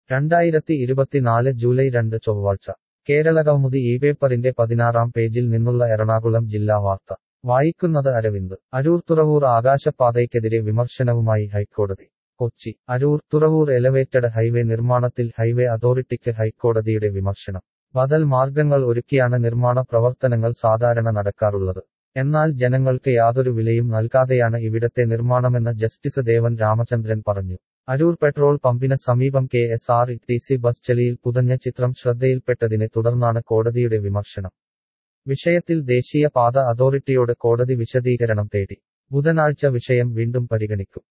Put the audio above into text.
രണ്ടായിരത്തി ഇരുപത്തിനാല് ജൂലൈ രണ്ട് ചൊവ്വാഴ്ച കേരളകൗമുദി ഈ പേപ്പറിന്റെ പതിനാറാം പേജിൽ നിന്നുള്ള എറണാകുളം ജില്ലാ വാർത്ത വായിക്കുന്നത് അരവിന്ദ് അരൂർ തുറവൂർ ആകാശപാതയ്ക്കെതിരെ വിമർശനവുമായി ഹൈക്കോടതി കൊച്ചി അരൂർ തുറവൂർ എലവേറ്റഡ് ഹൈവേ നിർമ്മാണത്തിൽ ഹൈവേ അതോറിറ്റിക്ക് ഹൈക്കോടതിയുടെ വിമർശനം ബദൽ മാർഗങ്ങൾ ഒരുക്കിയാണ് നിർമ്മാണ പ്രവർത്തനങ്ങൾ സാധാരണ നടക്കാറുള്ളത് എന്നാൽ ജനങ്ങൾക്ക് യാതൊരു വിലയും നൽകാതെയാണ് ഇവിടത്തെ നിർമ്മാണമെന്ന് ജസ്റ്റിസ് ദേവൻ രാമചന്ദ്രൻ പറഞ്ഞു അരൂർ പെട്രോൾ പമ്പിന് സമീപം K S R T C bus ചെളിയിൽ പുതഞ്ഞ ചിത്രം ശ്രദ്ധയിൽപ്പെട്ടതിനെ തുടർന്നാണ് കോടതിയുടെ വിമർശനം വിഷയത്തിൽ ദേശീയ പാത അതോറിറ്റിയോട് കോടതി വിശദീകരണം തേടി ബുധനാഴ്ച വിഷയം വീണ്ടും പരിഗണിക്കും